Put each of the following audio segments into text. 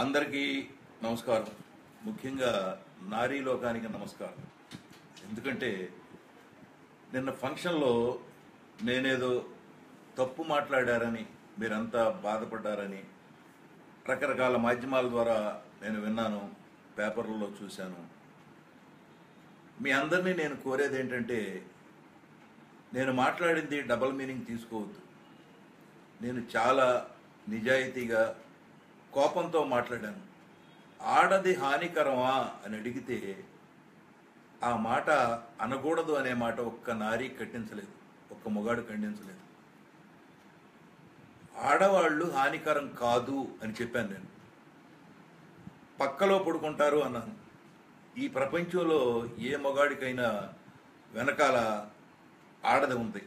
అందరికీ నమస్కారం ముఖ్యంగా నారీ లోకానికి నమస్కారం ఎందుకంటే నిన్న ఫంక్షన్లో నేనేదో తప్పు మాట్లాడారని మీరంతా బాధపడ్డారని రకరకాల మాధ్యమాల ద్వారా నేను విన్నాను పేపర్లలో చూశాను మీ అందరినీ నేను కోరేది ఏంటంటే నేను మాట్లాడింది డబల్ మీనింగ్ తీసుకోవద్దు నేను చాలా నిజాయితీగా కోపంతో మాట్లాడాను ఆడది హానికరమా అని అడిగితే ఆ మాట అనకూడదు అనే మాట ఒక్క నారీ ఖండించలేదు ఒక్క మొగాడు ఖండించలేదు ఆడవాళ్ళు హానికరం కాదు అని చెప్పాను నేను పక్కలో పడుకుంటారు అన్నాను ఈ ప్రపంచంలో ఏ మొగాడికైనా వెనకాల ఆడది ఉంది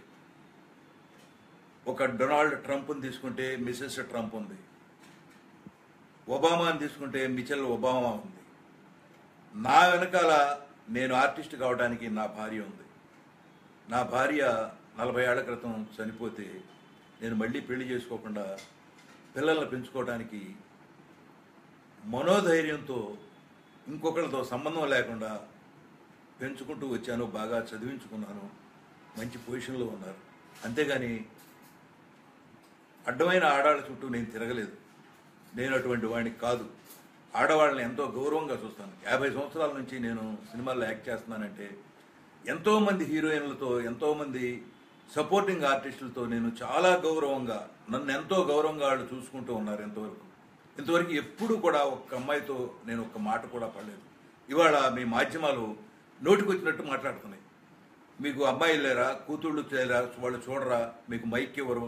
ఒక డొనాల్డ్ ట్రంప్ని తీసుకుంటే మిసెస్ ట్రంప్ ఉంది ఒబామాని తీసుకుంటే మిచెల్ ఒబామా ఉంది నా వెనకాల నేను ఆర్టిస్ట్ కావడానికి నా భార్య ఉంది నా భార్య నలభై ఏళ్ల క్రితం చనిపోతే నేను మళ్ళీ పెళ్లి చేసుకోకుండా పిల్లల్ని పెంచుకోవడానికి మనోధైర్యంతో ఇంకొకరితో సంబంధం లేకుండా పెంచుకుంటూ వచ్చాను బాగా చదివించుకున్నాను మంచి పొజిషన్లో ఉన్నారు అంతేగాని అడ్డమైన ఆడాళ్ళ చుట్టూ నేను తిరగలేదు నేను అటువంటి వాడిని కాదు ఆడవాళ్ళని ఎంతో గౌరవంగా చూస్తాను యాభై సంవత్సరాల నుంచి నేను సినిమాల్లో యాక్ట్ చేస్తున్నానంటే ఎంతోమంది హీరోయిన్లతో ఎంతోమంది సపోర్టింగ్ ఆర్టిస్టులతో నేను చాలా గౌరవంగా నన్ను ఎంతో గౌరవంగా వాళ్ళు చూసుకుంటూ ఉన్నారు ఎంతవరకు ఇంతవరకు ఎప్పుడు కూడా ఒక్క అమ్మాయితో నేను ఒక్క మాట కూడా పడలేదు ఇవాళ మీ మాధ్యమాలు నోటికొచ్చినట్టు మాట్లాడుతున్నాయి మీకు అమ్మాయిలు లేరా కూతుళ్ళు లేరా వాళ్ళు చూడరా మీకు మైక్ ఇవ్వరు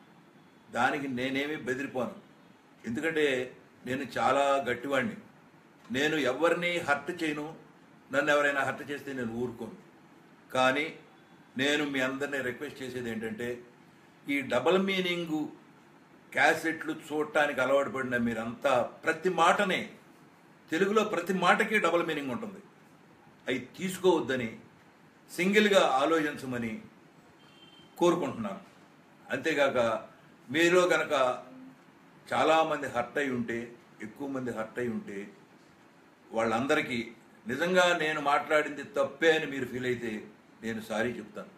దానికి నేనేమి బెదిరిపోను ఎందుకంటే నేను చాలా గట్టివాడిని నేను ఎవరిని హర్ట్ చేయను నన్ను ఎవరైనా హర్ట్ చేస్తే నేను ఊరుకోను కానీ నేను మీ అందరినీ రిక్వెస్ట్ చేసేది ఏంటంటే ఈ డబల్ మీనింగు క్యాసెట్లు చూడటానికి అలవాటు పడిన మీరంతా ప్రతి మాటనే తెలుగులో ప్రతి మాటకి డబల్ మీనింగ్ ఉంటుంది అవి తీసుకోవద్దని సింగిల్గా ఆలోచించమని కోరుకుంటున్నాను అంతేగాక మీలో గనక చాలామంది హర్ట్ అయి ఉంటే ఎక్కువ మంది హర్ట్ అయి ఉంటే వాళ్ళందరికీ నిజంగా నేను మాట్లాడింది తప్పే అని మీరు ఫీల్ అయితే నేను సారీ చెప్తాను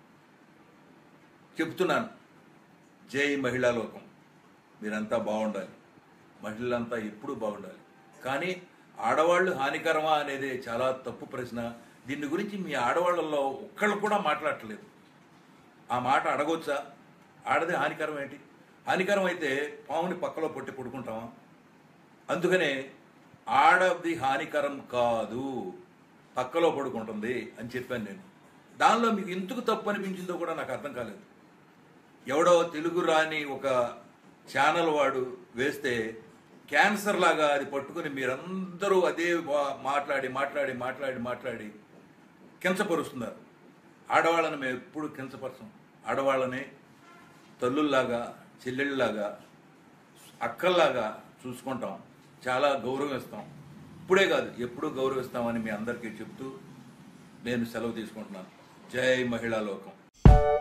చెప్తున్నాను జై మహిళా లోకం మీరంతా బాగుండాలి మహిళలంతా ఎప్పుడూ బాగుండాలి కానీ ఆడవాళ్ళు హానికరమా అనేది చాలా తప్పు ప్రశ్న దీని గురించి మీ ఆడవాళ్ళల్లో ఒక్కళ్ళు కూడా మాట్లాడట్లేదు ఆ మాట అడగొచ్చా ఆడది హానికరం ఏంటి హానికరం అయితే పాముని పక్కలో పొట్టి పడుకుంటామా అందుకనే ఆడది హానికరం కాదు పక్కలో పడుకుంటుంది అని చెప్పాను నేను దానిలో మీకు ఎందుకు తప్పు అనిపించిందో కూడా నాకు అర్థం కాలేదు ఎవడో తెలుగు రాని ఒక ఛానల్ వాడు వేస్తే క్యాన్సర్ లాగా అది పట్టుకుని మీరందరూ అదే వా- మాట్లాడి మాట్లాడి మాట్లాడి మాట్లాడి కించపరుస్తున్నారు ఆడవాళ్ళని మేము ఎప్పుడు కించపరచం ఆడవాళ్ళని తల్లుల్లాగా చెల్లెళ్ళలాగా అక్కల్లాగా చూసుకుంటాం చాలా గౌరవిస్తాం ఇప్పుడే కాదు ఎప్పుడూ గౌరవిస్తామని మీ అందరికీ చెప్తూ నేను సెలవు తీసుకుంటున్నాను జై మహిళా లోకం